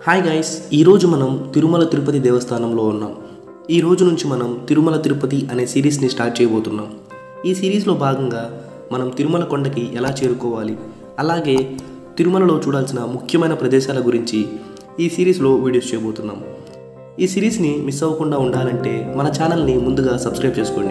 hi guys ఈరోజు మనం తిరుమల తిరుపతి దేవస్థానంలో ఉన్నాం ఈ రోజు నుంచి మనం తిరుమల తిరుపతి అనే సిరీస్ని స్టార్ట్ చేయబోతున్నాం ఈ సిరీస్లో భాగంగా మనం తిరుమల కొండకి ఎలా చేరుకోవాలి అలాగే తిరుమలలో చూడాల్సిన ముఖ్యమైన ప్రదేశాల గురించి ఈ సిరీస్లో వీడియోస్ చేయబోతున్నాం ఈ సిరీస్ని మిస్ అవ్వకుండా ఉండాలంటే మన ఛానల్ని ముందుగా సబ్స్క్రైబ్ చేసుకోండి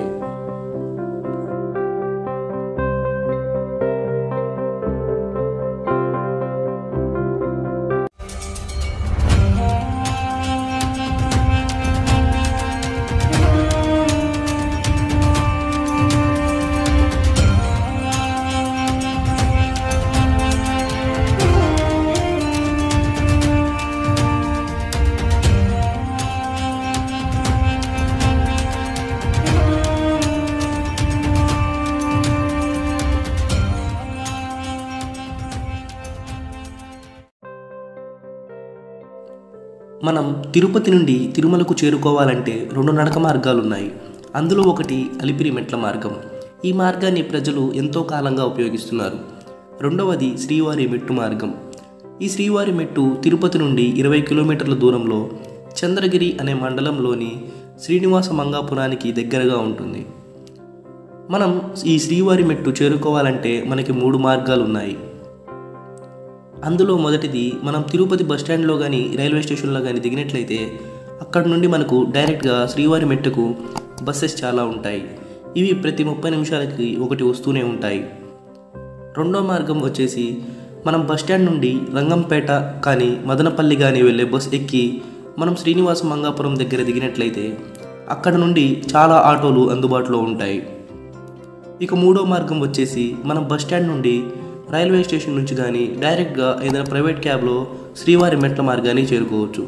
మనం తిరుపతి నుండి తిరుమలకు చేరుకోవాలంటే రెండు నడక మార్గాలు ఉన్నాయి అందులో ఒకటి అలిపిరి మెట్ల మార్గం ఈ మార్గాన్ని ప్రజలు ఎంతో కాలంగా ఉపయోగిస్తున్నారు రెండవది శ్రీవారి మెట్టు మార్గం ఈ శ్రీవారి మెట్టు తిరుపతి నుండి ఇరవై కిలోమీటర్ల దూరంలో చంద్రగిరి అనే మండలంలోని శ్రీనివాస మంగాపురానికి దగ్గరగా ఉంటుంది మనం ఈ శ్రీవారి మెట్టు చేరుకోవాలంటే మనకి మూడు మార్గాలు ఉన్నాయి అందులో మొదటిది మనం తిరుపతి బస్ స్టాండ్లో కానీ రైల్వే స్టేషన్లో కానీ దిగినట్లయితే అక్కడ నుండి మనకు డైరెక్ట్గా శ్రీవారి మెట్టుకు బస్సెస్ చాలా ఉంటాయి ఇవి ప్రతి ముప్పై నిమిషాలకి ఒకటి వస్తూనే ఉంటాయి రెండో మార్గం వచ్చేసి మనం బస్ స్టాండ్ నుండి రంగంపేట కానీ మదనపల్లి కానీ వెళ్ళే బస్ ఎక్కి మనం శ్రీనివాస మంగాపురం దగ్గర దిగినట్లయితే అక్కడ నుండి చాలా ఆటోలు అందుబాటులో ఉంటాయి ఇక మూడో మార్గం వచ్చేసి మనం బస్ స్టాండ్ నుండి రైల్వే స్టేషన్ నుంచి కానీ డైరెక్ట్గా ఏదైనా ప్రైవేట్ క్యాబ్లో శ్రీవారి మెట్ల మార్గాన్ని చేరుకోవచ్చు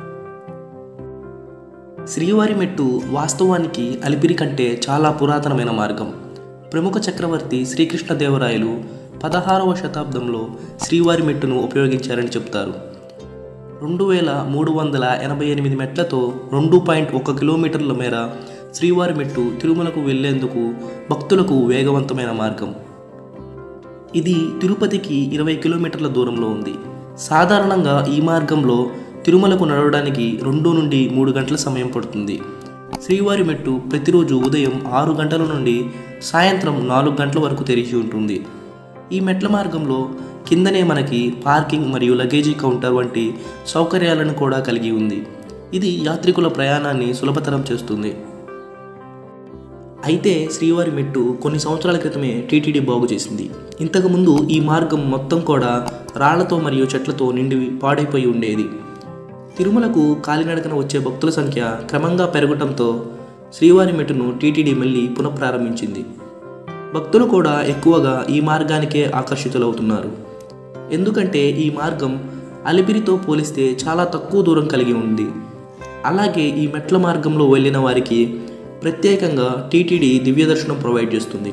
శ్రీవారి మెట్టు వాస్తవానికి అలిపిరి కంటే చాలా పురాతనమైన మార్గం ప్రముఖ చక్రవర్తి శ్రీకృష్ణదేవరాయలు పదహారవ శతాబ్దంలో శ్రీవారి మెట్టును ఉపయోగించారని చెప్తారు రెండు వేల మూడు వందల ఎనభై ఎనిమిది మెట్లతో రెండు పాయింట్ ఒక కిలోమీటర్ల మేర శ్రీవారి మెట్టు తిరుమలకు వెళ్లేందుకు భక్తులకు వేగవంతమైన మార్గం ఇది తిరుపతికి ఇరవై కిలోమీటర్ల దూరంలో ఉంది సాధారణంగా ఈ మార్గంలో తిరుమలకు నడవడానికి రెండు నుండి మూడు గంటల సమయం పడుతుంది శ్రీవారి మెట్టు ప్రతిరోజు ఉదయం ఆరు గంటల నుండి సాయంత్రం నాలుగు గంటల వరకు తెరిచి ఉంటుంది ఈ మెట్ల మార్గంలో కిందనే మనకి పార్కింగ్ మరియు లగేజీ కౌంటర్ వంటి సౌకర్యాలను కూడా కలిగి ఉంది ఇది యాత్రికుల ప్రయాణాన్ని సులభతరం చేస్తుంది అయితే శ్రీవారి మెట్టు కొన్ని సంవత్సరాల క్రితమే టీటీడీ బాగు చేసింది ఇంతకుముందు ఈ మార్గం మొత్తం కూడా రాళ్లతో మరియు చెట్లతో నిండి పాడైపోయి ఉండేది తిరుమలకు కాలినడకన వచ్చే భక్తుల సంఖ్య క్రమంగా పెరగటంతో శ్రీవారి మెట్టును టీటీడీ మళ్ళీ పునఃప్రారంభించింది భక్తులు కూడా ఎక్కువగా ఈ మార్గానికే ఆకర్షితులవుతున్నారు ఎందుకంటే ఈ మార్గం అలిపిరితో పోలిస్తే చాలా తక్కువ దూరం కలిగి ఉంది అలాగే ఈ మెట్ల మార్గంలో వెళ్ళిన వారికి ప్రత్యేకంగా టీటీడీ దివ్య దర్శనం ప్రొవైడ్ చేస్తుంది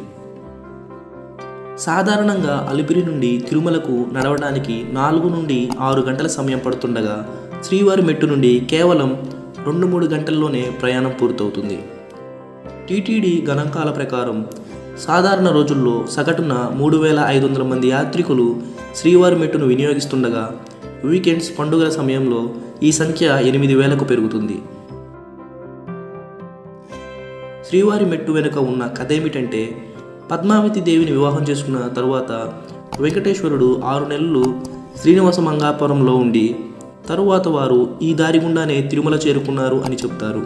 సాధారణంగా అలిపిరి నుండి తిరుమలకు నడవడానికి నాలుగు నుండి ఆరు గంటల సమయం పడుతుండగా శ్రీవారి మెట్టు నుండి కేవలం రెండు మూడు గంటల్లోనే ప్రయాణం పూర్తవుతుంది టీటీడీ గణాంకాల ప్రకారం సాధారణ రోజుల్లో సగటున మూడు వేల ఐదు వందల మంది యాత్రికులు శ్రీవారి మెట్టును వినియోగిస్తుండగా వీకెండ్స్ పండుగల సమయంలో ఈ సంఖ్య ఎనిమిది వేలకు పెరుగుతుంది శ్రీవారి మెట్టు వెనుక ఉన్న కథ ఏమిటంటే పద్మావతి దేవిని వివాహం చేసుకున్న తరువాత వెంకటేశ్వరుడు ఆరు నెలలు శ్రీనివాస మంగాపురంలో ఉండి తరువాత వారు ఈ దారి గుండానే తిరుమల చేరుకున్నారు అని చెప్తారు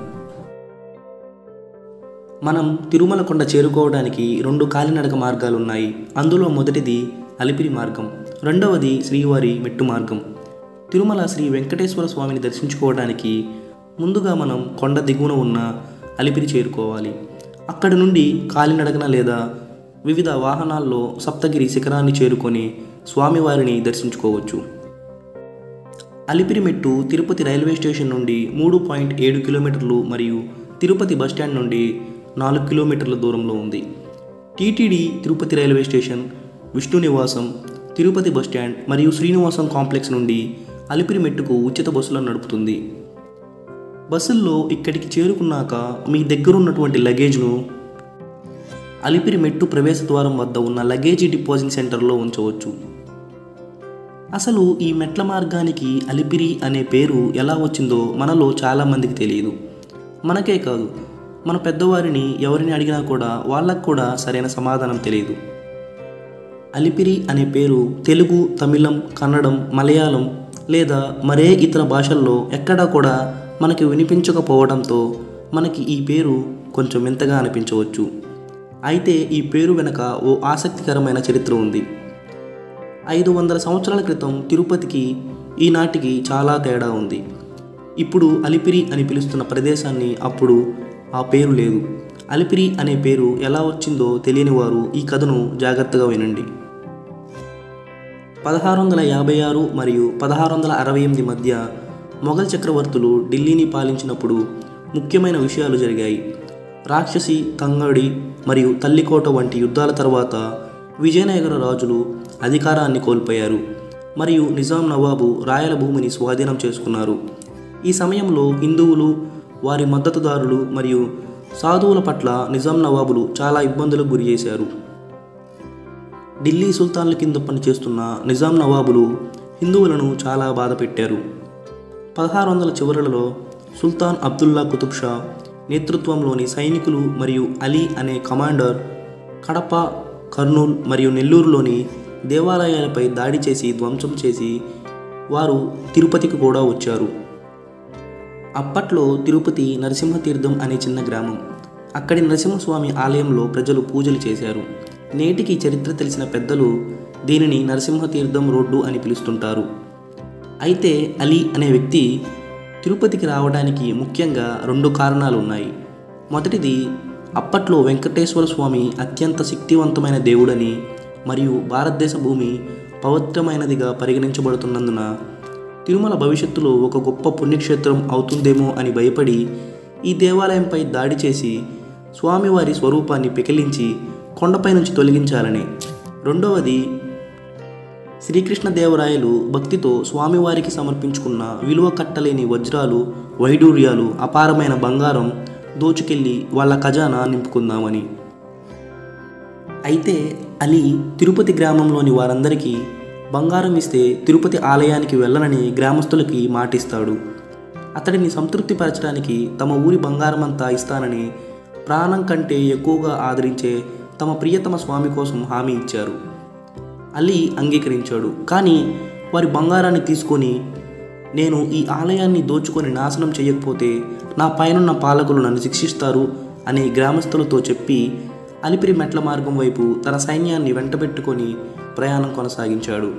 మనం తిరుమల కొండ చేరుకోవడానికి రెండు కాలినడక మార్గాలు ఉన్నాయి అందులో మొదటిది అలిపిరి మార్గం రెండవది శ్రీవారి మెట్టు మార్గం తిరుమల శ్రీ వెంకటేశ్వర స్వామిని దర్శించుకోవడానికి ముందుగా మనం కొండ దిగువన ఉన్న అలిపిరి చేరుకోవాలి అక్కడి నుండి కాలినడకన లేదా వివిధ వాహనాల్లో సప్తగిరి శిఖరాన్ని చేరుకొని స్వామివారిని దర్శించుకోవచ్చు అలిపిరి మెట్టు తిరుపతి రైల్వే స్టేషన్ నుండి మూడు పాయింట్ ఏడు కిలోమీటర్లు మరియు తిరుపతి బస్టాండ్ నుండి నాలుగు కిలోమీటర్ల దూరంలో ఉంది TTD Tirupati railway station Vishnu Nivasam Tirupati bus stand మరియు శ్రీనివాసం కాంప్లెక్స్ నుండి అలిపిరి మెట్టుకు ఉచిత బస్సులను నడుపుతుంది బస్సుల్లో ఇక్కడికి చేరుకున్నాక మీ దగ్గర ఉన్నటువంటి లగేజ్ను అలిపిరి మెట్టు ప్రవేశ ద్వారం వద్ద ఉన్న లగేజీ డిపాజిట్ సెంటర్లో ఉంచవచ్చు అసలు ఈ మెట్ల మార్గానికి అలిపిరి అనే పేరు ఎలా వచ్చిందో మనలో చాలామందికి తెలియదు మనకే కాదు మన పెద్దవారిని ఎవరిని అడిగినా కూడా వాళ్ళకు కూడా సరైన సమాధానం తెలియదు అలిపిరి అనే పేరు తెలుగు తమిళం కన్నడం మలయాళం లేదా మరే ఇతర భాషల్లో ఎక్కడా కూడా మనకి వినిపించకపోవడంతో మనకి ఈ పేరు కొంచెం వింతగా అనిపించవచ్చు అయితే ఈ పేరు వెనక ఓ ఆసక్తికరమైన చరిత్ర ఉంది ఐదు వందల సంవత్సరాల క్రితం తిరుపతికి ఈనాటికి చాలా తేడా ఉంది ఇప్పుడు అలిపిరి అని పిలుస్తున్న ప్రదేశాన్ని అప్పుడు ఆ పేరు లేదు అలిపిరి అనే పేరు ఎలా వచ్చిందో తెలియని వారు ఈ కథను జాగ్రత్తగా వినండి పదహారు వందల యాభై ఆరు మరియు పదహారు వందల అరవై ఎనిమిది మధ్య మొఘల్ చక్రవర్తులు ఢిల్లీని పాలించినప్పుడు ముఖ్యమైన విషయాలు జరిగాయి రాక్షసి తంగడి మరియు తల్లికోట వంటి యుద్ధాల తర్వాత విజయనగర రాజులు అధికారాన్ని కోల్పోయారు మరియు నిజాం నవాబు రాయల భూమిని స్వాధీనం చేసుకున్నారు ఈ సమయంలో హిందువులు వారి మద్దతుదారులు మరియు సాధువుల పట్ల నిజాం నవాబులు చాలా ఇబ్బందులకు గురి చేశారు ఢిల్లీ సుల్తాన్ల కింద పనిచేస్తున్న నిజాం నవాబులు హిందువులను చాలా బాధ పెట్టారు పదహారు వందల చివరలలో సుల్తాన్ అబ్దుల్లా కుతుబ్ షా నేతృత్వంలోని సైనికులు మరియు అలీ అనే కమాండర్ కడప కర్నూల్ మరియు నెల్లూరులోని దేవాలయాలపై దాడి చేసి ధ్వంసం చేసి వారు తిరుపతికి కూడా వచ్చారు అప్పట్లో తిరుపతి నరసింహతీర్థం అనే చిన్న గ్రామం అక్కడి నరసింహస్వామి ఆలయంలో ప్రజలు పూజలు చేశారు నేటికి చరిత్ర తెలిసిన పెద్దలు దీనిని నరసింహతీర్థం రోడ్డు అని పిలుస్తుంటారు అయితే అలీ అనే వ్యక్తి తిరుపతికి రావడానికి ముఖ్యంగా రెండు కారణాలు ఉన్నాయి మొదటిది అప్పట్లో వెంకటేశ్వర స్వామి అత్యంత శక్తివంతమైన దేవుడని మరియు భారతదేశ భూమి పవిత్రమైనదిగా పరిగణించబడుతున్నందున తిరుమల భవిష్యత్తులో ఒక గొప్ప పుణ్యక్షేత్రం అవుతుందేమో అని భయపడి ఈ దేవాలయంపై దాడి చేసి స్వామివారి స్వరూపాన్ని పెకిలించి కొండపై నుంచి తొలగించాలని రెండవది శ్రీకృష్ణదేవరాయలు భక్తితో స్వామివారికి సమర్పించుకున్న విలువ కట్టలేని వజ్రాలు వైడూర్యాలు అపారమైన బంగారం దోచుకెళ్ళి వాళ్ళ ఖజానా నింపుకుందామని అయితే అలీ తిరుపతి గ్రామంలోని వారందరికీ బంగారం ఇస్తే తిరుపతి ఆలయానికి వెళ్ళనని గ్రామస్తులకి మాటిస్తాడు అతడిని సంతృప్తిపరచడానికి తమ ఊరి బంగారం అంతా ఇస్తానని ప్రాణం కంటే ఎక్కువగా ఆదరించే తమ ప్రియతమ స్వామి కోసం హామీ ఇచ్చారు అలీ అంగీకరించాడు కానీ వారి బంగారాన్ని తీసుకొని నేను ఈ ఆలయాన్ని దోచుకొని నాశనం చేయకపోతే నా పైనున్న పాలకులు నన్ను శిక్షిస్తారు అని గ్రామస్తులతో చెప్పి అలిపిరి మెట్ల మార్గం వైపు తన సైన్యాన్ని వెంటబెట్టుకొని ప్రయాణం కొనసాగించాడు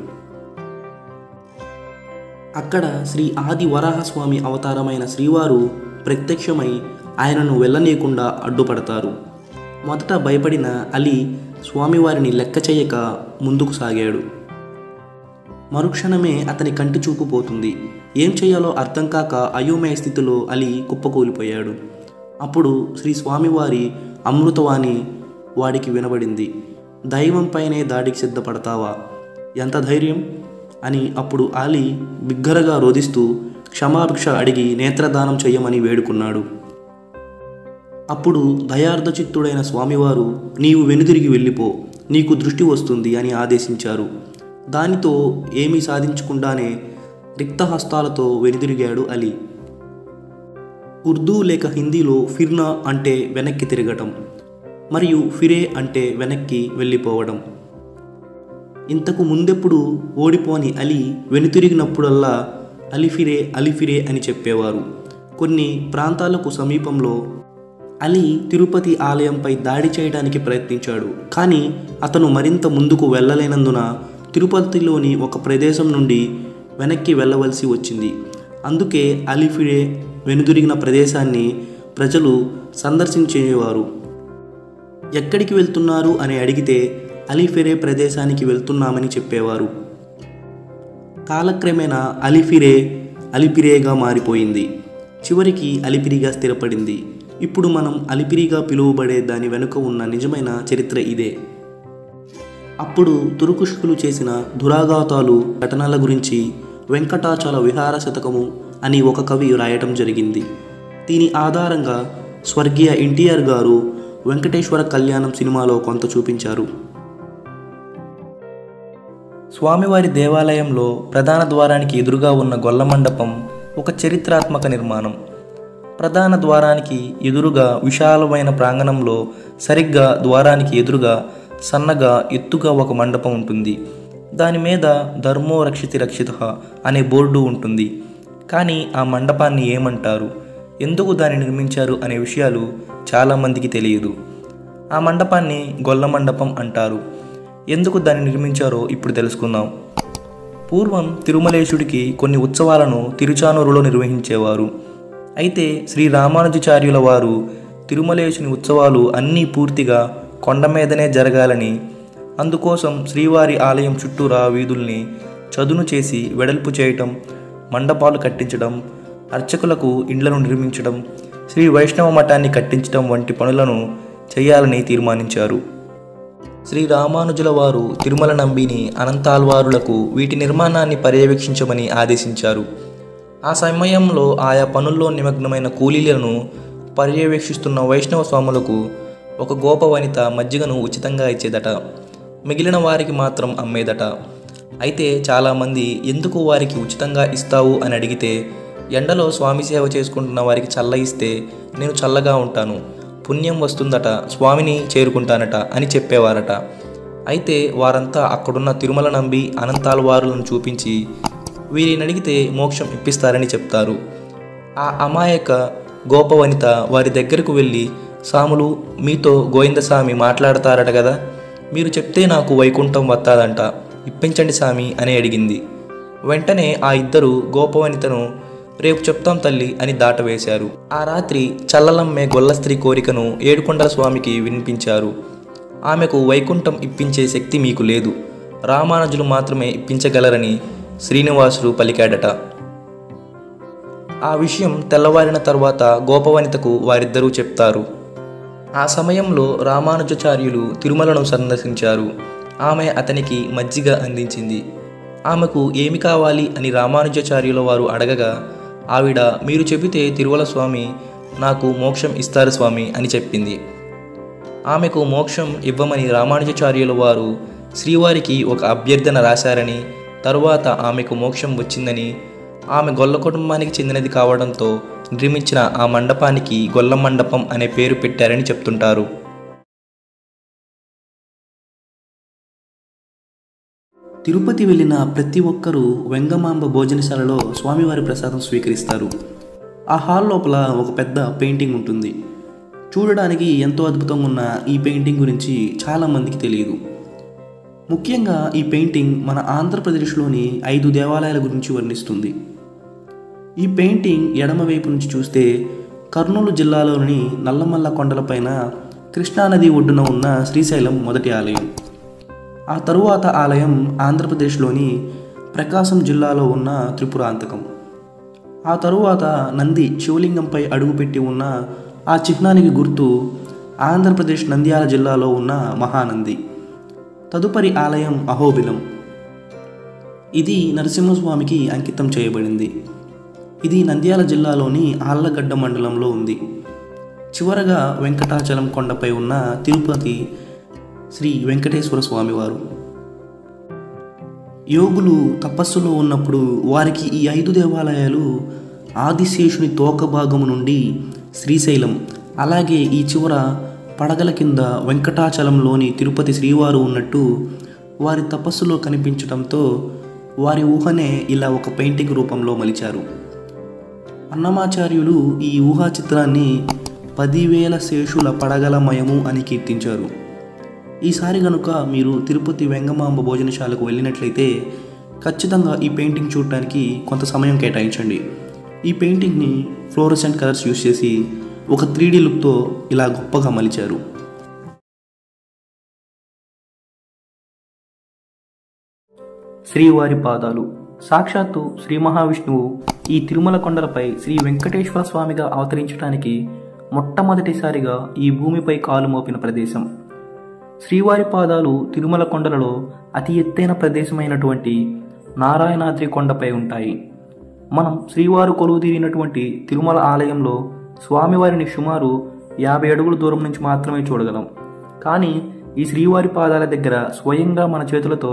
అక్కడ శ్రీ ఆది వరాహస్వామి అవతారమైన శ్రీవారు ప్రత్యక్షమై ఆయనను వెళ్ళనీయకుండా అడ్డుపడతారు మొదట భయపడిన అలీ స్వామివారిని లెక్క చేయక ముందుకు సాగాడు మరుక్షణమే అతని కంటి చూపు పోతుంది ఏం చేయాలో అర్థం కాక అయోమయ స్థితిలో అలీ కుప్పకూలిపోయాడు అప్పుడు శ్రీ స్వామివారి అమృతవాణి వాడికి వినబడింది దైవంపైనే దాడికి సిద్ధపడతావా ఎంత ధైర్యం అని అప్పుడు ఆలి బిగ్గరగా రోధిస్తూ క్షమాభిక్ష అడిగి నేత్రదానం చెయ్యమని వేడుకున్నాడు అప్పుడు దయార్థ చిత్తుడైన స్వామివారు నీవు వెనుదిరిగి వెళ్ళిపో నీకు దృష్టి వస్తుంది అని ఆదేశించారు దానితో ఏమీ సాధించకుండానే రిక్తహస్తాలతో వెనుదిరిగాడు అలీ ఉర్దూ లేక హిందీలో ఫిర్నా అంటే వెనక్కి తిరగటం మరియు ఫిరే అంటే వెనక్కి వెళ్ళిపోవడం ఇంతకు ముందెప్పుడు ఓడిపోని అలీ వెనుతిరిగినప్పుడల్లా అలిఫిరే అలిఫిరే అని చెప్పేవారు కొన్ని ప్రాంతాలకు సమీపంలో అలీ తిరుపతి ఆలయంపై దాడి చేయడానికి ప్రయత్నించాడు కానీ అతను మరింత ముందుకు వెళ్ళలేనందున తిరుపతిలోని ఒక ప్రదేశం నుండి వెనక్కి వెళ్ళవలసి వచ్చింది అందుకే అలిఫిరే వెనుదిరిగిన ప్రదేశాన్ని ప్రజలు సందర్శించేవారు ఎక్కడికి వెళ్తున్నారు అని అడిగితే అలిఫిరే ప్రదేశానికి వెళ్తున్నామని చెప్పేవారు కాలక్రమేణా అలిఫిరే అలిపిరేగా మారిపోయింది చివరికి అలిపిరిగా స్థిరపడింది ఇప్పుడు మనం అలిపిరిగా పిలువబడే దాని వెనుక ఉన్న నిజమైన చరిత్ర ఇదే అప్పుడు తురుకుష్కులు చేసిన దురాఘాతాలు ఘటనల గురించి వెంకటాచల విహార శతకము అని ఒక కవి రాయటం జరిగింది దీని ఆధారంగా స్వర్గీయ ఎన్టీఆర్ గారు వెంకటేశ్వర కళ్యాణం సినిమాలో కొంత చూపించారు స్వామివారి దేవాలయంలో ప్రధాన ద్వారానికి ఎదురుగా ఉన్న గొల్ల మండపం ఒక చరిత్రాత్మక నిర్మాణం ప్రధాన ద్వారానికి ఎదురుగా విశాలమైన ప్రాంగణంలో సరిగ్గా ద్వారానికి ఎదురుగా సన్నగా ఎత్తుగా ఒక మండపం ఉంటుంది దాని మీద ధర్మో రక్షితి రక్షిత అనే బోర్డు ఉంటుంది కానీ ఆ మండపాన్ని ఏమంటారు ఎందుకు దాన్ని నిర్మించారు అనే విషయాలు చాలామందికి తెలియదు ఆ మండపాన్ని గొల్ల మండపం అంటారు ఎందుకు దాన్ని నిర్మించారో ఇప్పుడు తెలుసుకుందాం పూర్వం తిరుమలేశుడికి కొన్ని ఉత్సవాలను తిరుచానూరులో నిర్వహించేవారు అయితే శ్రీ రామానుజాచార్యుల వారు తిరుమలేశుని ఉత్సవాలు అన్నీ పూర్తిగా కొండ మీదనే జరగాలని అందుకోసం శ్రీవారి ఆలయం చుట్టూరా వీధుల్ని చదును చేసి వెడల్పు చేయటం మండపాలు కట్టించడం అర్చకులకు ఇండ్లను నిర్మించడం శ్రీ వైష్ణవ మఠాన్ని కట్టించడం వంటి పనులను చేయాలని తీర్మానించారు శ్రీ రామానుజుల వారు తిరుమల నంబిని అనంతాల్వారులకు వీటి నిర్మాణాన్ని పర్యవేక్షించమని ఆదేశించారు ఆ సమయంలో ఆయా పనుల్లో నిమగ్నమైన కూలీలను పర్యవేక్షిస్తున్న వైష్ణవ స్వాములకు ఒక గోప వనిత మజ్జిగను ఉచితంగా ఇచ్చేదట మిగిలిన వారికి మాత్రం అమ్మేదట అయితే చాలామంది ఎందుకు వారికి ఉచితంగా ఇస్తావు అని అడిగితే ఎండలో స్వామి సేవ చేసుకుంటున్న వారికి చల్ల ఇస్తే నేను చల్లగా ఉంటాను పుణ్యం వస్తుందట స్వామిని చేరుకుంటానట అని చెప్పేవారట అయితే వారంతా అక్కడున్న తిరుమల నంబి అనంతాలవారులను చూపించి వీరిని అడిగితే మోక్షం ఇప్పిస్తారని చెప్తారు ఆ అమాయక గోపవనిత వారి దగ్గరకు వెళ్ళి సాములు మీతో గోవిందస్వామి మాట్లాడతారట కదా మీరు చెప్తే నాకు వైకుంఠం వస్తాదంట ఇప్పించండి స్వామి అని అడిగింది వెంటనే ఆ ఇద్దరు గోపవనితను రేపు చెప్తాం తల్లి అని దాటవేశారు ఆ రాత్రి చల్లలమ్మే గొల్ల స్త్రీ కోరికను ఏడుకొండల స్వామికి వినిపించారు ఆమెకు వైకుంఠం ఇప్పించే శక్తి మీకు లేదు రామానుజులు మాత్రమే ఇప్పించగలరని శ్రీనివాసుడు పలికాడట ఆ విషయం తెల్లవారిన తర్వాత గోపవనితకు వారిద్దరూ చెప్తారు ఆ సమయంలో రామానుజాచార్యులు తిరుమలను సందర్శించారు ఆమె అతనికి మజ్జిగ అందించింది ఆమెకు ఏమి కావాలి అని రామానుజాచార్యుల వారు అడగగా ఆవిడ మీరు చెబితే తిరుమల స్వామి నాకు మోక్షం ఇస్తారు స్వామి అని చెప్పింది ఆమెకు మోక్షం ఇవ్వమని రామానుజాచార్యుల వారు శ్రీవారికి ఒక అభ్యర్థన రాశారని తరువాత ఆమెకు మోక్షం వచ్చిందని ఆమె గొల్ల కుటుంబానికి చెందినది కావడంతో నిర్మించిన ఆ మండపానికి గొల్ల మండపం అనే పేరు పెట్టారని చెప్తుంటారు తిరుపతి వెళ్ళిన ప్రతి ఒక్కరూ వెంగమాంబ భోజనశాలలో స్వామివారి ప్రసాదం స్వీకరిస్తారు ఆ హాల్ లోపల ఒక పెద్ద పెయింటింగ్ ఉంటుంది చూడడానికి ఎంతో అద్భుతంగా ఉన్న ఈ పెయింటింగ్ గురించి చాలామందికి తెలియదు ముఖ్యంగా ఈ పెయింటింగ్ మన ఆంధ్రప్రదేశ్లోని ఐదు దేవాలయాల గురించి వర్ణిస్తుంది ఈ పెయింటింగ్ ఎడమవైపు నుంచి చూస్తే కర్నూలు జిల్లాలోని నల్లమల్ల కొండలపైన కృష్ణానది ఒడ్డున ఉన్న శ్రీశైలం మొదటి ఆలయం ఆ తరువాత ఆలయం ఆంధ్రప్రదేశ్లోని ప్రకాశం జిల్లాలో ఉన్న త్రిపురాంతకం ఆ తరువాత నంది శివలింగంపై అడుగుపెట్టి ఉన్న ఆ చిహ్నానికి గుర్తు ఆంధ్రప్రదేశ్ నంద్యాల జిల్లాలో ఉన్న మహానంది తదుపరి ఆలయం అహోబిలం ఇది నరసింహస్వామికి అంకితం చేయబడింది ఇది నంద్యాల జిల్లాలోని ఆళ్లగడ్డ మండలంలో ఉంది చివరగా వెంకటాచలం కొండపై ఉన్న తిరుపతి శ్రీ వెంకటేశ్వర స్వామివారు యోగులు తపస్సులో ఉన్నప్పుడు వారికి ఈ ఐదు దేవాలయాలు ఆదిశేషుని తోక భాగము నుండి శ్రీశైలం అలాగే ఈ చివర పడగల కింద వెంకటాచలంలోని తిరుపతి శ్రీవారు ఉన్నట్టు వారి తపస్సులో కనిపించడంతో వారి ఊహనే ఇలా ఒక పెయింటింగ్ రూపంలో మలిచారు అన్నమాచార్యులు ఈ ఊహా చిత్రాన్ని పదివేల శేషుల పడగలమయము అని కీర్తించారు ఈసారి కనుక మీరు తిరుపతి వెంగమాంబ భోజనశాలకు వెళ్ళినట్లయితే ఖచ్చితంగా ఈ పెయింటింగ్ చూడటానికి కొంత సమయం కేటాయించండి ఈ పెయింటింగ్ని ఫ్లోరసెంట్ కలర్స్ యూస్ చేసి ఒక త్రీ డీ లుక్తో ఇలా గొప్పగా మలిచారు శ్రీవారి పాదాలు సాక్షాత్తు శ్రీ మహావిష్ణువు ఈ తిరుమల కొండలపై శ్రీ వెంకటేశ్వర స్వామిగా అవతరించడానికి మొట్టమొదటిసారిగా ఈ భూమిపై కాలు మోపిన ప్రదేశం శ్రీవారి పాదాలు తిరుమల కొండలలో అతి ఎత్తైన ప్రదేశమైనటువంటి నారాయణాద్రి కొండపై ఉంటాయి మనం శ్రీవారు కొలువు తీరినటువంటి తిరుమల ఆలయంలో స్వామివారిని సుమారు యాభై అడుగుల దూరం నుంచి మాత్రమే చూడగలం కానీ ఈ శ్రీవారి పాదాల దగ్గర స్వయంగా మన చేతులతో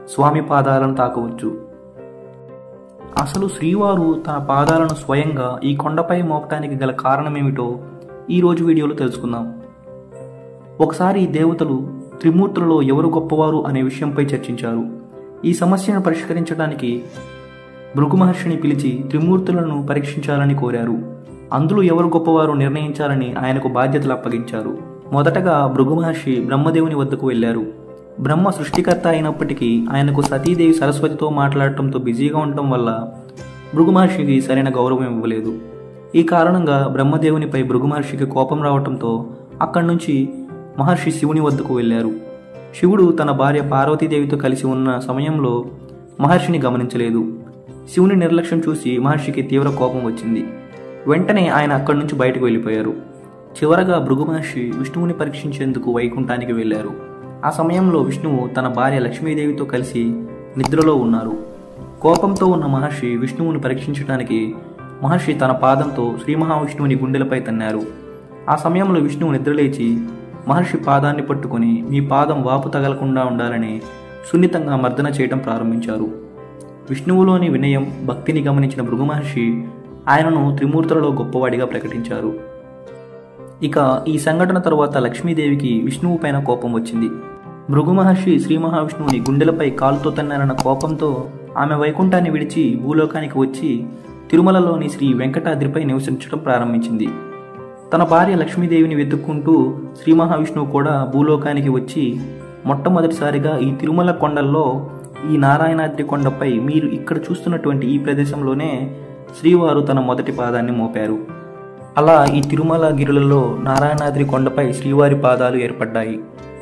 స్వామి పాదాలను తాకవచ్చు అసలు శ్రీవారు తన పాదాలను స్వయంగా ఈ కొండపై మోపటానికి గల కారణమేమిటో ఈరోజు వీడియోలో తెలుసుకుందాం ఒకసారి దేవతలు త్రిమూర్తులలో ఎవరు గొప్పవారు అనే విషయంపై చర్చించారు ఈ సమస్యను పరిష్కరించడానికి భృగు మహర్షిని పిలిచి త్రిమూర్తులను పరీక్షించాలని కోరారు అందులో ఎవరు గొప్పవారు నిర్ణయించాలని ఆయనకు బాధ్యతలు అప్పగించారు మొదటగా భృగు మహర్షి బ్రహ్మదేవుని వద్దకు వెళ్ళారు బ్రహ్మ సృష్టికర్త అయినప్పటికీ ఆయనకు సతీదేవి సరస్వతితో మాట్లాడటంతో బిజీగా ఉండటం వల్ల భృగు మహర్షికి సరైన గౌరవం ఇవ్వలేదు ఈ కారణంగా బ్రహ్మదేవునిపై భృగు మహర్షికి కోపం రావటంతో అక్కడి నుంచి మహర్షి శివుని వద్దకు వెళ్ళారు శివుడు తన భార్య పార్వతీదేవితో కలిసి ఉన్న సమయంలో మహర్షిని గమనించలేదు శివుని నిర్లక్ష్యం చూసి మహర్షికి తీవ్ర కోపం వచ్చింది వెంటనే ఆయన అక్కడి నుంచి బయటకు వెళ్ళిపోయారు చివరగా భృగు మహర్షి విష్ణువుని పరీక్షించేందుకు వైకుంఠానికి వెళ్ళారు ఆ సమయంలో విష్ణువు తన భార్య లక్ష్మీదేవితో కలిసి నిద్రలో ఉన్నారు కోపంతో ఉన్న మహర్షి విష్ణువుని పరీక్షించడానికి మహర్షి తన పాదంతో శ్రీ మహావిష్ణువుని గుండెలపై తన్నారు ఆ సమయంలో విష్ణువు నిద్రలేచి మహర్షి పాదాన్ని పట్టుకొని మీ పాదం వాపు తగలకుండా ఉండాలని సున్నితంగా మర్దన చేయడం ప్రారంభించారు విష్ణువులోని వినయం భక్తిని గమనించిన భృగు మహర్షి ఆయనను త్రిమూర్తులలో గొప్పవాడిగా ప్రకటించారు ఇక ఈ సంఘటన తరువాత లక్ష్మీదేవికి విష్ణువు పైన కోపం వచ్చింది భృగు మహర్షి శ్రీ మహావిష్ణువుని గుండెలపై కాలుతో తన్నారన్న కోపంతో ఆమె వైకుంఠాన్ని విడిచి భూలోకానికి వచ్చి తిరుమలలోని శ్రీ వెంకటాద్రిపై నివసించడం ప్రారంభించింది తన భార్య లక్ష్మీదేవిని వెతుక్కుంటూ శ్రీ మహావిష్ణువు కూడా భూలోకానికి వచ్చి మొట్టమొదటిసారిగా ఈ తిరుమల కొండల్లో ఈ నారాయణాద్రి కొండపై మీరు ఇక్కడ చూస్తున్నటువంటి ఈ ప్రదేశంలోనే శ్రీవారు తన మొదటి పాదాన్ని మోపారు అలా ఈ తిరుమల గిరులలో నారాయణాద్రి కొండపై శ్రీవారి పాదాలు ఏర్పడ్డాయి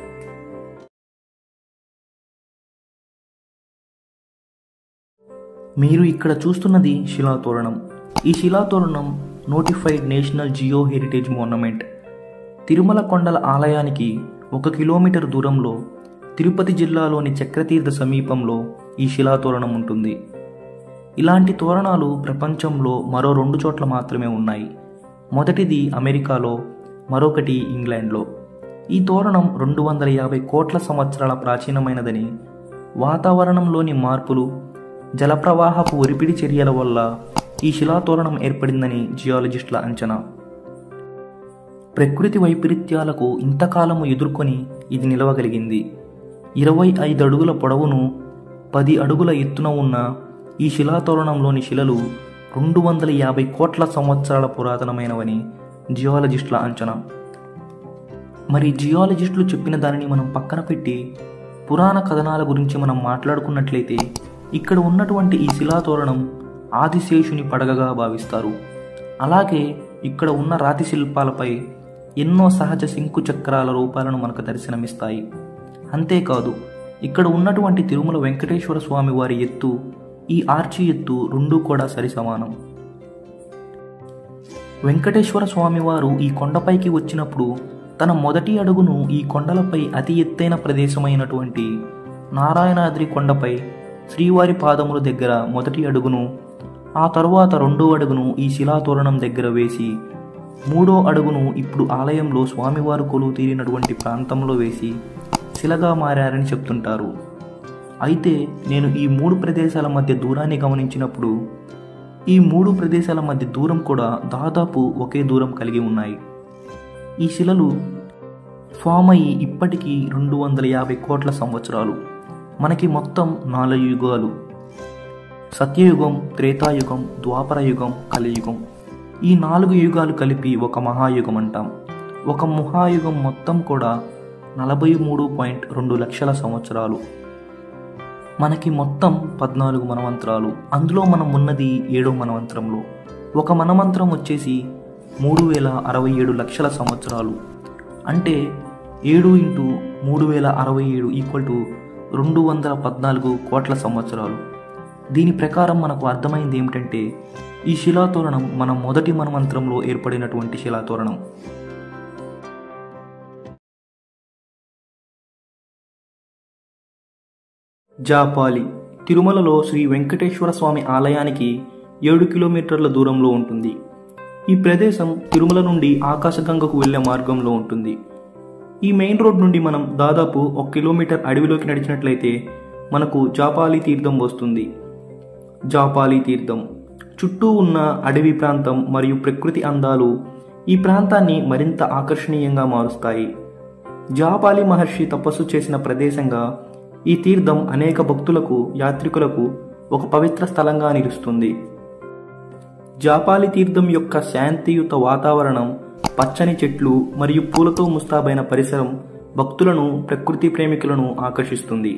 మీరు ఇక్కడ చూస్తున్నది శిలాతోరణం ఈ Silathoranam notified national geo heritage monument Tirumala కొండల ఆలయానికి ఒక కిలోమీటర్ దూరంలో తిరుపతి జిల్లాలోని చక్రతీర్థ సమీపంలో ఈ శిలాతోరణం ఉంటుంది ఇలాంటి తోరణాలు ప్రపంచంలో మరో రెండు చోట్ల మాత్రమే ఉన్నాయి మొదటిది అమెరికాలో మరొకటి ఇంగ్లాండ్లో ఈ తోరణం రెండు వందల యాభై కోట్ల సంవత్సరాల ప్రాచీనమైనదని వాతావరణంలోని మార్పులు జలప్రవాహపు ఒరిపిడి చర్యల వల్ల ఈ శిలాతోరణం ఏర్పడిందని జియాలజిస్టుల అంచనా ప్రకృతి వైపరీత్యాలకు ఇంతకాలము ఎదుర్కొని ఇది నిలవగలిగింది ఇరవై ఐదు అడుగుల పొడవును పది అడుగుల ఎత్తున ఉన్న ఈ శిలాతోరణంలోని శిలలు రెండు వందల యాభై కోట్ల సంవత్సరాల పురాతనమైనవని జియాలజిస్టుల అంచనా మరి జియాలజిస్టులు చెప్పిన దానిని మనం పక్కన పెట్టి పురాణ కథనాల గురించి మనం మాట్లాడుకున్నట్లయితే ఇక్కడ ఉన్నటువంటి ఈ శిలాతోరణం ఆదిశేషుని పడగగా భావిస్తారు అలాగే ఇక్కడ ఉన్న రాతి శిల్పాలపై ఎన్నో సహజ శంకు చక్రాల రూపాలను మనకు దర్శనమిస్తాయి అంతేకాదు ఇక్కడ ఉన్నటువంటి తిరుమల వెంకటేశ్వర స్వామి వారి ఎత్తు ఈ ఆర్చి ఎత్తు రెండూ కూడా సరి సమానం వెంకటేశ్వర స్వామివారు ఈ కొండపైకి వచ్చినప్పుడు తన మొదటి అడుగును ఈ కొండలపై అతి ఎత్తైన ప్రదేశమైనటువంటి నారాయణాద్రి కొండపై శ్రీవారి పాదముల దగ్గర మొదటి అడుగును ఆ తరువాత రెండో అడుగును ఈ శిలాతోరణం దగ్గర వేసి మూడో అడుగును ఇప్పుడు ఆలయంలో స్వామివారు కొలువు తీరినటువంటి ప్రాంతంలో వేసి శిలగా మారారని చెప్తుంటారు అయితే నేను ఈ మూడు ప్రదేశాల మధ్య దూరాన్ని గమనించినప్పుడు ఈ మూడు ప్రదేశాల మధ్య దూరం కూడా దాదాపు ఒకే దూరం కలిగి ఉన్నాయి ఈ శిలలు ఫామ్ అయ్యి ఇప్పటికీ రెండు వందల యాభై కోట్ల సంవత్సరాలు మనకి మొత్తం నాలుగు యుగాలు సత్యయుగం త్రేతాయుగం ద్వాపర యుగం కలియుగం ఈ నాలుగు యుగాలు కలిపి ఒక మహాయుగం అంటాం ఒక మహాయుగం మొత్తం కూడా నలభై మూడు పాయింట్ రెండు లక్షల సంవత్సరాలు మనకి మొత్తం పద్నాలుగు మనమంత్రాలు అందులో మనం ఉన్నది ఏడో మనమంత్రంలో ఒక మనమంత్రం వచ్చేసి మూడు వేల అరవై ఏడు లక్షల సంవత్సరాలు అంటే ఏడు ఇంటూ మూడు వేల అరవై ఏడు ఈక్వల్ టు రెండు వందల పద్నాలుగు కోట్ల సంవత్సరాలు దీని ప్రకారం మనకు అర్థమైంది ఏమిటంటే ఈ శిలాతోరణం మన మొదటి మనమంత్రంలో ఏర్పడినటువంటి శిలాతోరణం జాపాలి తిరుమలలో శ్రీ వెంకటేశ్వర స్వామి ఆలయానికి ఏడు కిలోమీటర్ల దూరంలో ఉంటుంది ఈ ప్రదేశం తిరుమల నుండి ఆకాశగంగకు వెళ్లే మార్గంలో ఉంటుంది ఈ మెయిన్ రోడ్ నుండి మనం దాదాపు ఒక కిలోమీటర్ అడవిలోకి నడిచినట్లయితే మనకు జాపాలి తీర్థం వస్తుంది జాపాలి తీర్థం చుట్టూ ఉన్న అడవి ప్రాంతం మరియు ప్రకృతి అందాలు ఈ ప్రాంతాన్ని మరింత ఆకర్షణీయంగా మారుస్తాయి జాపాలి మహర్షి తపస్సు చేసిన ప్రదేశంగా ఈ తీర్థం అనేక భక్తులకు యాత్రికులకు ఒక పవిత్ర స్థలంగా నిలుస్తుంది జాపాలి తీర్థం యొక్క శాంతియుత వాతావరణం పచ్చని చెట్లు మరియు పూలతో ముస్తాబైన పరిసరం భక్తులను ప్రకృతి ప్రేమికులను ఆకర్షిస్తుంది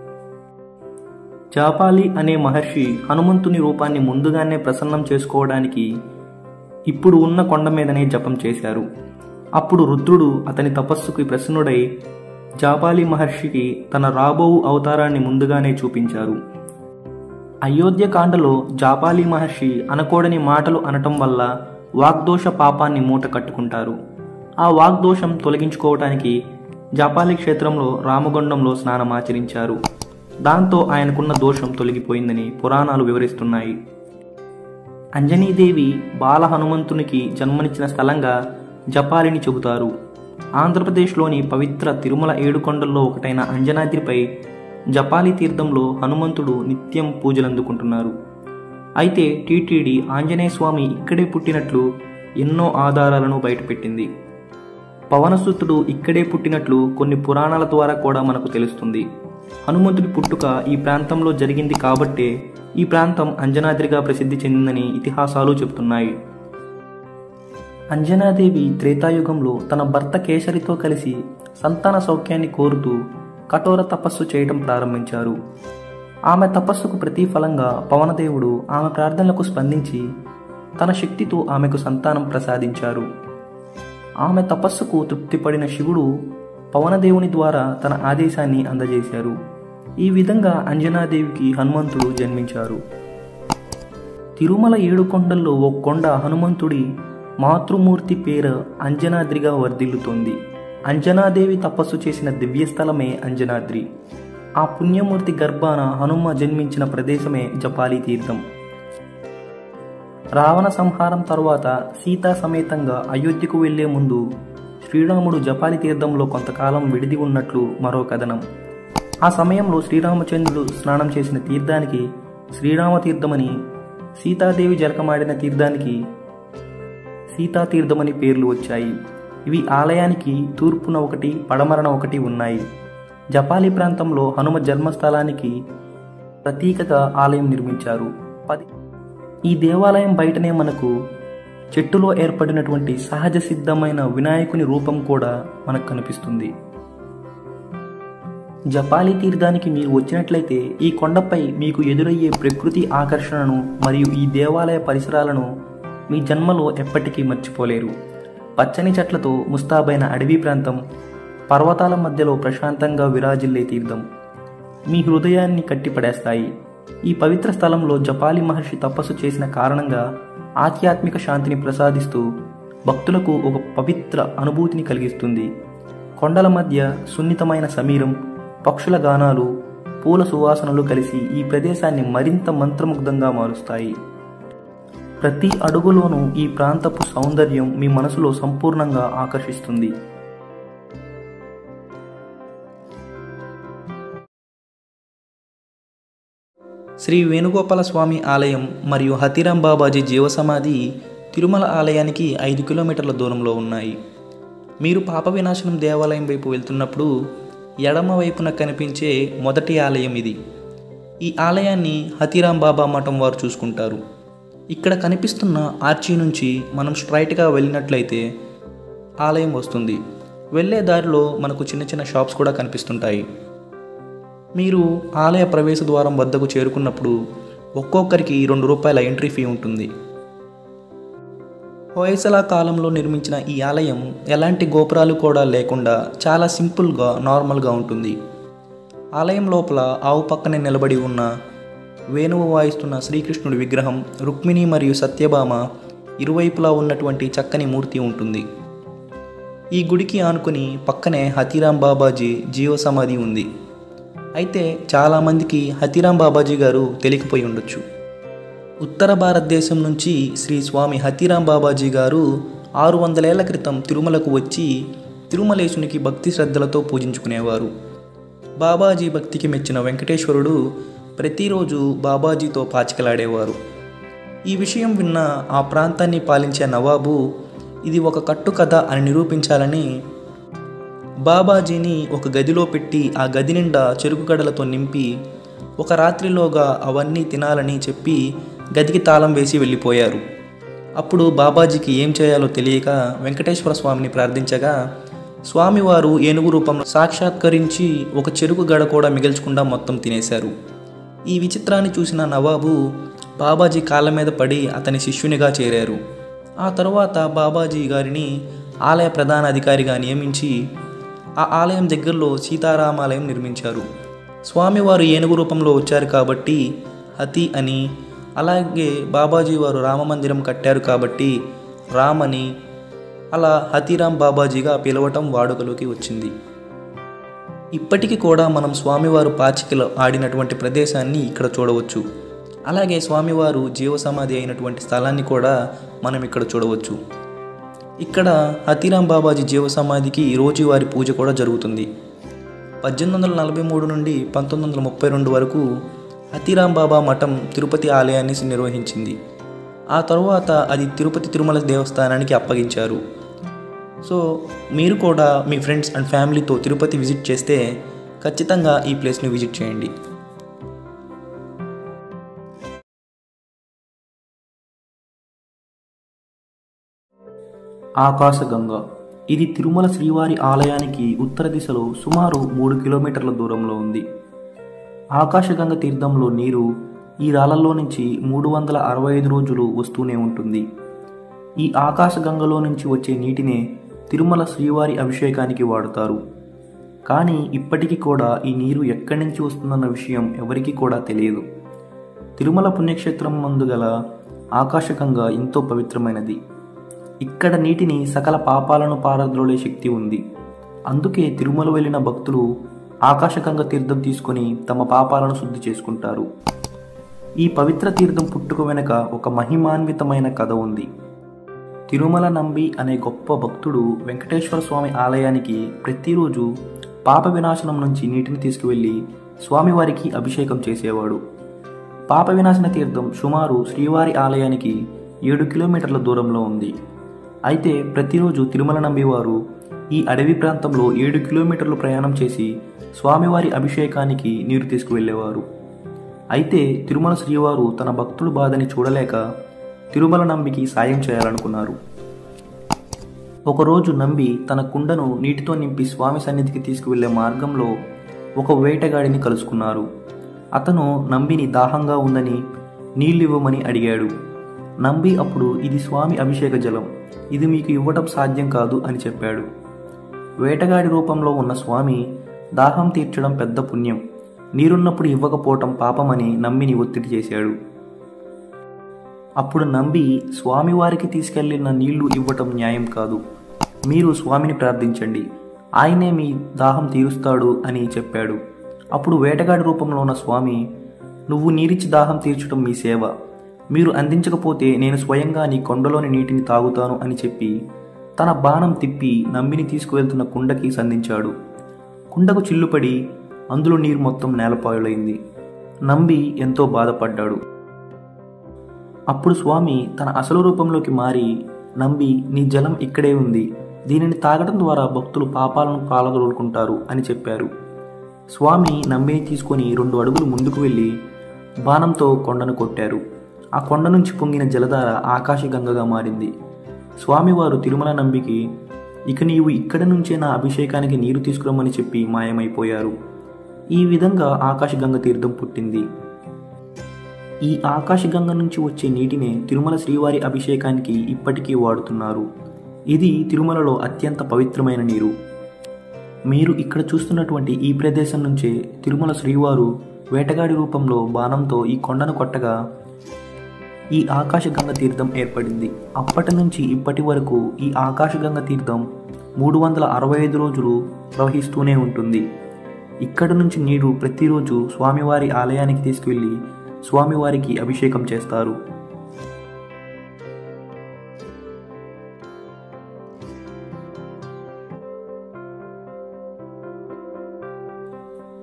జాపాలి అనే మహర్షి హనుమంతుని రూపాన్ని ముందుగానే ప్రసన్నం చేసుకోవడానికి ఇప్పుడు ఉన్న కొండ మీదనే జపం చేశారు అప్పుడు రుద్రుడు అతని తపస్సుకి ప్రసన్నుడై జాపాలి మహర్షికి తన రాబోవు అవతారాన్ని ముందుగానే చూపించారు అయోధ్యకాండలో జాపాలి మహర్షి అనకూడని మాటలు అనటం వల్ల వాగ్దోష పాపాన్ని మూట కట్టుకుంటారు ఆ వాగ్దోషం తొలగించుకోవటానికి జాపాలి క్షేత్రంలో రామగుండంలో స్నానమాచరించారు దాంతో ఆయనకున్న దోషం తొలగిపోయిందని పురాణాలు వివరిస్తున్నాయి అంజనీదేవి బాల హనుమంతునికి జన్మనిచ్చిన స్థలంగా జపాలిని చెబుతారు ఆంధ్రప్రదేశ్లోని పవిత్ర తిరుమల ఏడుకొండల్లో ఒకటైన అంజనాద్రిపై జపాలి తీర్థంలో హనుమంతుడు నిత్యం పూజలందుకుంటున్నారు అయితే టీటీడీ ఆంజనేయ స్వామి ఇక్కడే పుట్టినట్లు ఎన్నో ఆధారాలను బయటపెట్టింది పవనసుతుడు ఇక్కడే పుట్టినట్లు కొన్ని పురాణాల ద్వారా కూడా మనకు తెలుస్తుంది హనుమంతుడి పుట్టుక ఈ ప్రాంతంలో జరిగింది కాబట్టే ఈ ప్రాంతం అంజనాద్రిగా ప్రసిద్ధి చెందిందని ఇతిహాసాలు చెబుతున్నాయి అంజనాదేవి త్రేతాయుగంలో తన భర్త కేసరితో కలిసి సంతాన సౌఖ్యాన్ని కోరుతూ కఠోర తపస్సు చేయడం ప్రారంభించారు ఆమె తపస్సుకు ప్రతిఫలంగా పవనదేవుడు ఆమె ప్రార్థనలకు స్పందించి తన శక్తితో ఆమెకు సంతానం ప్రసాదించారు ఆమె తపస్సుకు తృప్తిపడిన శివుడు పవనదేవుని ద్వారా తన ఆదేశాన్ని అందజేశారు ఈ విధంగా అంజనాదేవికి హనుమంతుడు జన్మించారు తిరుమల ఏడుకొండల్లో ఓ కొండ హనుమంతుడి మాతృమూర్తి పేరు అంజనాద్రిగా వర్ధిల్లుతోంది అంజనాదేవి తపస్సు చేసిన దివ్యస్థలమే అంజనాద్రి ఆ పుణ్యమూర్తి గర్భాన హనుమ జన్మించిన ప్రదేశమే జపాలి తీర్థం రావణ సంహారం తరువాత సీతా సమేతంగా అయోధ్యకు వెళ్లే ముందు శ్రీరాముడు జపాలి తీర్థంలో కొంతకాలం విడిది ఉన్నట్లు మరో కథనం ఆ సమయంలో శ్రీరామచంద్రుడు స్నానం చేసిన తీర్థానికి శ్రీరామ తీర్థమని సీతాదేవి జలకమాడిన తీర్థానికి సీతాతీర్థమని పేర్లు వచ్చాయి ఇవి ఆలయానికి తూర్పున ఒకటి పడమరన ఒకటి ఉన్నాయి జపాలి ప్రాంతంలో హనుమ జన్మస్థలానికి ప్రతీకగా ఆలయం నిర్మించారు పది ఈ దేవాలయం బయటనే మనకు చెట్టులో ఏర్పడినటువంటి సహజ సిద్ధమైన వినాయకుని రూపం కూడా మనకు కనిపిస్తుంది జపాలి తీర్థానికి మీరు వచ్చినట్లయితే ఈ కొండపై మీకు ఎదురయ్యే ప్రకృతి ఆకర్షణను మరియు ఈ దేవాలయ పరిసరాలను మీ జన్మలో ఎప్పటికీ మర్చిపోలేరు పచ్చని చెట్లతో ముస్తాబైన అడవి ప్రాంతం పర్వతాల మధ్యలో ప్రశాంతంగా విరాజిల్లే తీర్థం మీ హృదయాన్ని కట్టిపడేస్తాయి ఈ పవిత్ర స్థలంలో జపాలి మహర్షి తపస్సు చేసిన కారణంగా ఆధ్యాత్మిక శాంతిని ప్రసాదిస్తూ భక్తులకు ఒక పవిత్ర అనుభూతిని కలిగిస్తుంది కొండల మధ్య సున్నితమైన సమీరం పక్షుల గానాలు పూల సువాసనలు కలిసి ఈ ప్రదేశాన్ని మరింత మంత్రముగ్ధంగా మారుస్తాయి ప్రతి అడుగులోనూ ఈ ప్రాంతపు సౌందర్యం మీ మనసులో సంపూర్ణంగా ఆకర్షిస్తుంది శ్రీ వేణుగోపాల స్వామి ఆలయం మరియు హతిరాం బాబాజీ జీవసమాధి తిరుమల ఆలయానికి ఐదు కిలోమీటర్ల దూరంలో ఉన్నాయి మీరు పాప వినాశనం దేవాలయం వైపు వెళ్తున్నప్పుడు ఎడమ వైపున కనిపించే మొదటి ఆలయం ఇది ఈ ఆలయాన్ని హతిరాం బాబా మఠం వారు చూసుకుంటారు ఇక్కడ కనిపిస్తున్న ఆర్చీ నుంచి మనం స్ట్రైట్గా వెళ్ళినట్లయితే ఆలయం వస్తుంది వెళ్ళే దారిలో మనకు చిన్న చిన్న షాప్స్ కూడా కనిపిస్తుంటాయి మీరు ఆలయ ప్రవేశ ద్వారం వద్దకు చేరుకున్నప్పుడు ఒక్కొక్కరికి రెండు రూపాయల ఎంట్రీ ఫీ ఉంటుంది హోయసలా కాలంలో నిర్మించిన ఈ ఆలయం ఎలాంటి గోపురాలు కూడా లేకుండా చాలా సింపుల్గా నార్మల్గా ఉంటుంది ఆలయం లోపల ఆవు పక్కనే నిలబడి ఉన్న వేణువు వాయిస్తున్న శ్రీకృష్ణుడి విగ్రహం రుక్మిణి మరియు సత్యభామ ఇరువైపులా ఉన్నటువంటి చక్కని మూర్తి ఉంటుంది ఈ గుడికి ఆనుకుని పక్కనే హతీరాం బాబాజీ జీవ సమాధి ఉంది అయితే చాలామందికి హతీరాం బాబాజీ గారు తెలియకపోయి ఉండొచ్చు ఉత్తర భారతదేశం నుంచి శ్రీ స్వామి హతీరాం బాబాజీ గారు ఆరు వందలేళ్ల క్రితం తిరుమలకు వచ్చి తిరుమలేశునికి భక్తి శ్రద్ధలతో పూజించుకునేవారు బాబాజీ భక్తికి మెచ్చిన వెంకటేశ్వరుడు ప్రతిరోజు బాబాజీతో పాచికలాడేవారు ఈ విషయం విన్న ఆ ప్రాంతాన్ని పాలించే నవాబు ఇది ఒక కట్టుకథ అని నిరూపించాలని బాబాజీని ఒక గదిలో పెట్టి ఆ గది నిండా చెరుకు గడలతో నింపి ఒక రాత్రిలోగా అవన్నీ తినాలని చెప్పి గదికి తాళం వేసి వెళ్ళిపోయారు అప్పుడు బాబాజీకి ఏం చేయాలో తెలియక వెంకటేశ్వర స్వామిని ప్రార్థించగా స్వామివారు ఏనుగు రూపంలో సాక్షాత్కరించి ఒక చెరుకు గడ కూడా మిగల్చకుండా మొత్తం తినేశారు ఈ విచిత్రాన్ని చూసిన నవాబు బాబాజీ కాళ్ళ మీద పడి అతని శిష్యునిగా చేరారు ఆ తరువాత బాబాజీ గారిని ఆలయ ప్రధాన అధికారిగా నియమించి ఆ ఆలయం దగ్గరలో సీతారామాలయం నిర్మించారు స్వామివారు ఏనుగు రూపంలో వచ్చారు కాబట్టి హతి అని అలాగే బాబాజీ వారు రామ మందిరం కట్టారు కాబట్టి రామ్ అని అలా హతిరామ్ బాబాజీగా పిలవటం వాడుకలోకి వచ్చింది ఇప్పటికీ కూడా మనం స్వామివారు పాచికలో ఆడినటువంటి ప్రదేశాన్ని ఇక్కడ చూడవచ్చు అలాగే స్వామివారు జీవసమాధి అయినటువంటి స్థలాన్ని కూడా మనం ఇక్కడ చూడవచ్చు ఇక్కడ హతీరాం బాబాజీ జీవసమాధికి రోజువారి పూజ కూడా జరుగుతుంది పద్దెనిమిది వందల నలభై మూడు నుండి పంతొమ్మిది వందల ముప్పై రెండు వరకు హతీరాం బాబా మఠం తిరుపతి ఆలయాన్ని నిర్వహించింది ఆ తరువాత అది తిరుపతి తిరుమల దేవస్థానానికి అప్పగించారు సో మీరు కూడా మీ ఫ్రెండ్స్ అండ్ ఫ్యామిలీతో తిరుపతి విజిట్ చేస్తే ఖచ్చితంగా ఈ ప్లేస్ని విజిట్ చేయండి ఆకాశగంగ ఇది తిరుమల శ్రీవారి ఆలయానికి ఉత్తర దిశలో సుమారు మూడు కిలోమీటర్ల దూరంలో ఉంది ఆకాశగంగ తీర్థంలో నీరు ఈ రాళ్లలో నుంచి మూడు వందల అరవై ఐదు రోజులు వస్తూనే ఉంటుంది ఈ ఆకాశగంగలో నుంచి వచ్చే నీటినే తిరుమల శ్రీవారి అభిషేకానికి వాడుతారు కానీ ఇప్పటికీ కూడా ఈ నీరు ఎక్కడి నుంచి వస్తుందన్న విషయం ఎవరికీ కూడా తెలియదు తిరుమల పుణ్యక్షేత్రం మందు గల ఆకాశగంగ ఎంతో పవిత్రమైనది ఇక్కడ నీటిని సకల పాపాలను పారద్రోలే శక్తి ఉంది అందుకే తిరుమల వెళ్ళిన భక్తులు ఆకాశగంగ తీర్థం తీసుకొని తమ పాపాలను శుద్ధి చేసుకుంటారు ఈ పవిత్ర తీర్థం పుట్టుక వెనుక ఒక మహిమాన్వితమైన కథ ఉంది తిరుమల నంబి అనే గొప్ప భక్తుడు వెంకటేశ్వర స్వామి ఆలయానికి ప్రతిరోజు పాప వినాశనం నుంచి నీటిని తీసుకువెళ్ళి స్వామివారికి అభిషేకం చేసేవాడు పాప వినాశన తీర్థం సుమారు శ్రీవారి ఆలయానికి ఏడు కిలోమీటర్ల దూరంలో ఉంది అయితే ప్రతిరోజు తిరుమల నంబివారు ఈ అడవి ప్రాంతంలో ఏడు కిలోమీటర్లు ప్రయాణం చేసి స్వామివారి అభిషేకానికి నీరు తీసుకువెళ్ళేవారు అయితే తిరుమల శ్రీవారు తన భక్తుల బాధని చూడలేక తిరుమల నంబికి సాయం చేయాలనుకున్నారు ఒకరోజు నంబి తన కుండను నీటితో నింపి స్వామి సన్నిధికి తీసుకువెళ్లే మార్గంలో ఒక వేటగాడిని కలుసుకున్నారు అతను నంబిని దాహంగా ఉందని నీళ్ళివ్వమని అడిగాడు నంబి అప్పుడు ఇది స్వామి అభిషేక జలం ఇది మీకు ఇవ్వటం సాధ్యం కాదు అని చెప్పాడు వేటగాడి రూపంలో ఉన్న స్వామి దాహం తీర్చడం పెద్ద పుణ్యం నీరున్నప్పుడు ఇవ్వకపోవటం పాపమని నంబిని ఒత్తిడి చేశాడు అప్పుడు నంబి స్వామివారికి తీసుకెళ్లిన నీళ్లు ఇవ్వటం న్యాయం కాదు మీరు స్వామిని ప్రార్థించండి ఆయనే మీ దాహం తీరుస్తాడు అని చెప్పాడు అప్పుడు వేటగాడి రూపంలో ఉన్న స్వామి నువ్వు నీరిచ్చి దాహం తీర్చడం మీ సేవ మీరు అందించకపోతే నేను స్వయంగా నీ కొండలోని నీటిని తాగుతాను అని చెప్పి తన బాణం తిప్పి నంబిని తీసుకువెళ్తున్న కుండకి సంధించాడు కుండకు చిల్లుపడి అందులో నీరు మొత్తం నేలపాయులైంది నంబి ఎంతో బాధపడ్డాడు అప్పుడు స్వామి తన అసలు రూపంలోకి మారి నంబి నీ జలం ఇక్కడే ఉంది దీనిని తాగడం ద్వారా భక్తులు పాపాలను పాలగొలుకుంటారు అని చెప్పారు స్వామి నంబిని తీసుకొని రెండు అడుగులు ముందుకు వెళ్ళి బాణంతో కొండను కొట్టారు ఆ కొండ నుంచి పొంగిన జలధార ఆకాశగంగగా మారింది స్వామివారు తిరుమల నంబికి ఇక నీవు ఇక్కడి నుంచే నా అభిషేకానికి నీరు తీసుకురమ్మని చెప్పి మాయమైపోయారు ఈ విధంగా ఆకాశగంగ తీర్థం పుట్టింది ఈ ఆకాశగంగ నుంచి వచ్చే నీటినే తిరుమల శ్రీవారి అభిషేకానికి ఇప్పటికీ వాడుతున్నారు ఇది తిరుమలలో అత్యంత పవిత్రమైన నీరు మీరు ఇక్కడ చూస్తున్నటువంటి ఈ ప్రదేశం నుంచే తిరుమల శ్రీవారు వేటగాడి రూపంలో బాణంతో ఈ కొండను కొట్టగా ఈ ఆకాశగంగ తీర్థం ఏర్పడింది అప్పటి నుంచి ఇప్పటి వరకు ఈ ఆకాశగంగ తీర్థం మూడు వందల అరవై ఐదు రోజులు ప్రవహిస్తూనే ఉంటుంది ఇక్కడి నుంచి నీరు ప్రతిరోజు స్వామివారి ఆలయానికి తీసుకువెళ్ళి స్వామివారికి అభిషేకం చేస్తారు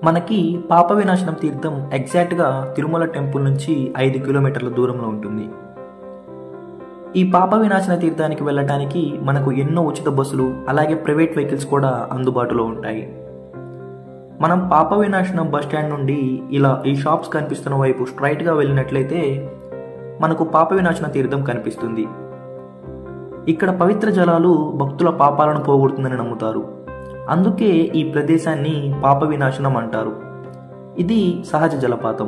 మనకి పాప వినాశనం తీర్థం ఎగ్జాక్ట్గా తిరుమల టెంపుల్ నుంచి ఐదు కిలోమీటర్ల దూరంలో ఉంటుంది ఈ పాప వినాశన తీర్థానికి వెళ్ళటానికి మనకు ఎన్నో ఉచిత బస్సులు అలాగే ప్రైవేట్ వెహికల్స్ కూడా అందుబాటులో ఉంటాయి మనం పాప వినాశనం బస్ స్టాండ్ నుండి ఇలా ఈ షాప్స్ కనిపిస్తున్న వైపు స్ట్రైట్గా వెళ్ళినట్లయితే మనకు పాప వినాశన తీర్థం కనిపిస్తుంది ఇక్కడ పవిత్ర జలాలు భక్తుల పాపాలను పోగొడుతుందని నమ్ముతారు అందుకే ఈ ప్రదేశాన్ని పాప వినాశనం అంటారు ఇది సహజ జలపాతం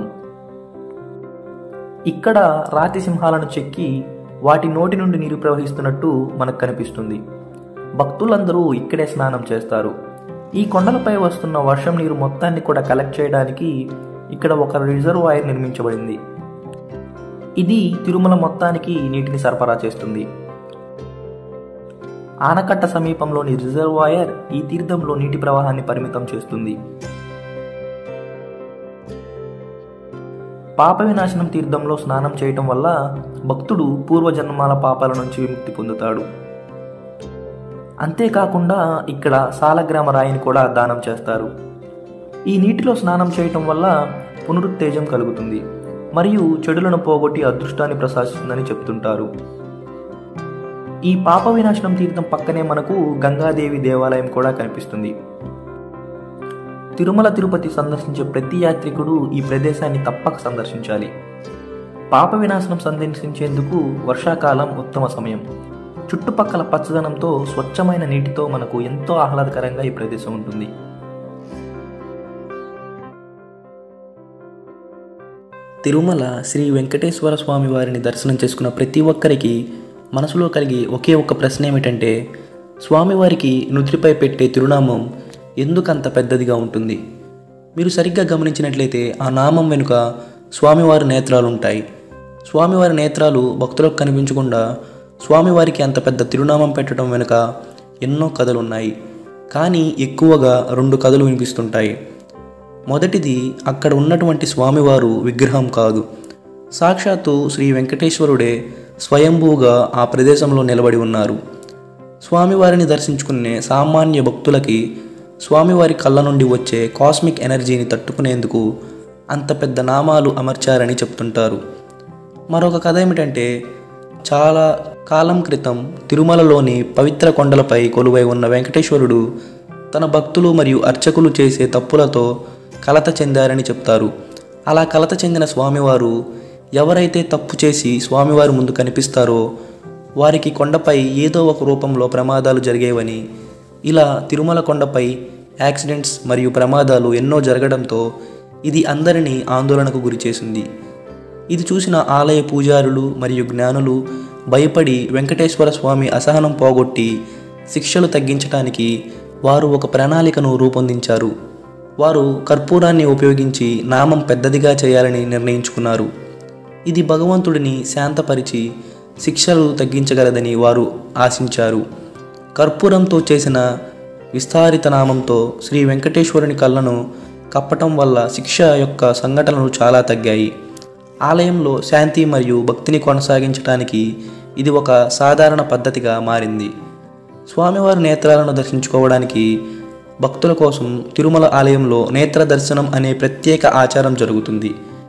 ఇక్కడ రాతి సింహాలను చెక్కి వాటి నోటి నుండి నీరు ప్రవహిస్తున్నట్టు మనకు కనిపిస్తుంది భక్తులందరూ ఇక్కడే స్నానం చేస్తారు ఈ కొండలపై వస్తున్న వర్షం నీరు మొత్తాన్ని కూడా కలెక్ట్ చేయడానికి ఇక్కడ ఒక రిజర్వాయర్ నిర్మించబడింది ఇది తిరుమల మొత్తానికి నీటిని సరఫరా చేస్తుంది ఆనకట్ట సమీపంలోని రిజర్వాయర్ ఈ తీర్థంలో నీటి ప్రవాహాన్ని పరిమితం చేస్తుంది పాప వినాశనం తీర్థంలో స్నానం చేయటం వల్ల భక్తుడు పూర్వజన్మాల పాపాల నుంచి విముక్తి పొందుతాడు అంతేకాకుండా ఇక్కడ సాలగ్రామ రాయిని కూడా దానం చేస్తారు ఈ నీటిలో స్నానం చేయటం వల్ల పునరుత్తేజం కలుగుతుంది మరియు చెడులను పోగొట్టి అదృష్టాన్ని ప్రసాదిస్తుందని చెప్తుంటారు ఈ పాప వినాశనం తీర్థం పక్కనే మనకు గంగాదేవి దేవాలయం కూడా కనిపిస్తుంది తిరుమల తిరుపతి సందర్శించే ప్రతి యాత్రికుడు ఈ ప్రదేశాన్ని తప్పక సందర్శించాలి పాప వినాశనం సందర్శించేందుకు వర్షాకాలం ఉత్తమ సమయం చుట్టుపక్కల పచ్చదనంతో స్వచ్ఛమైన నీటితో మనకు ఎంతో ఆహ్లాదకరంగా ఈ ప్రదేశం ఉంటుంది తిరుమల శ్రీ వెంకటేశ్వర స్వామి వారిని దర్శనం చేసుకున్న ప్రతి ఒక్కరికి మనసులో కలిగి ఒకే ఒక్క ప్రశ్న ఏమిటంటే స్వామివారికి నుదిరిపై పెట్టే తిరునామం ఎందుకంత పెద్దదిగా ఉంటుంది మీరు సరిగ్గా గమనించినట్లయితే ఆ నామం వెనుక స్వామివారి నేత్రాలు ఉంటాయి స్వామివారి నేత్రాలు భక్తులకు కనిపించకుండా స్వామివారికి అంత పెద్ద తిరునామం పెట్టడం వెనుక ఎన్నో కథలు ఉన్నాయి కానీ ఎక్కువగా రెండు కథలు వినిపిస్తుంటాయి మొదటిది అక్కడ ఉన్నటువంటి స్వామివారు విగ్రహం కాదు సాక్షాత్తు శ్రీ వెంకటేశ్వరుడే స్వయంభూగా ఆ ప్రదేశంలో నిలబడి ఉన్నారు స్వామివారిని దర్శించుకునే సామాన్య భక్తులకి స్వామివారి కళ్ళ నుండి వచ్చే కాస్మిక్ ఎనర్జీని తట్టుకునేందుకు అంత పెద్ద నామాలు అమర్చారని చెప్తుంటారు మరొక కథ ఏమిటంటే చాలా కాలం క్రితం తిరుమలలోని పవిత్ర కొండలపై కొలువై ఉన్న వెంకటేశ్వరుడు తన భక్తులు మరియు అర్చకులు చేసే తప్పులతో కలత చెందారని చెప్తారు అలా కలత చెందిన స్వామివారు ఎవరైతే తప్పు చేసి స్వామివారి ముందు కనిపిస్తారో వారికి కొండపై ఏదో ఒక రూపంలో ప్రమాదాలు జరిగేవని ఇలా తిరుమల కొండపై యాక్సిడెంట్స్ మరియు ప్రమాదాలు ఎన్నో జరగడంతో ఇది అందరినీ ఆందోళనకు గురిచేసింది ఇది చూసిన ఆలయ పూజారులు మరియు జ్ఞానులు భయపడి వెంకటేశ్వర స్వామి అసహనం పోగొట్టి శిక్షలు తగ్గించడానికి వారు ఒక ప్రణాళికను రూపొందించారు వారు కర్పూరాన్ని ఉపయోగించి నామం పెద్దదిగా చేయాలని నిర్ణయించుకున్నారు ఇది భగవంతుడిని శాంతపరిచి శిక్షలు తగ్గించగలదని వారు ఆశించారు కర్పూరంతో చేసిన విస్తారిత నామంతో శ్రీ వెంకటేశ్వరుని కళ్ళను కప్పటం వల్ల శిక్ష యొక్క సంఘటనలు చాలా తగ్గాయి ఆలయంలో శాంతి మరియు భక్తిని కొనసాగించడానికి ఇది ఒక సాధారణ పద్ధతిగా మారింది స్వామివారి నేత్రాలను దర్శించుకోవడానికి భక్తుల కోసం తిరుమల ఆలయంలో నేత్ర దర్శనం అనే ప్రత్యేక ఆచారం జరుగుతుంది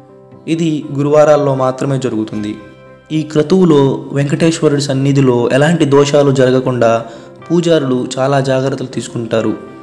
ఇది గురువారాల్లో మాత్రమే జరుగుతుంది ఈ క్రతువులో వెంకటేశ్వరుడి సన్నిధిలో ఎలాంటి దోషాలు జరగకుండా పూజారులు చాలా జాగ్రత్తలు తీసుకుంటారు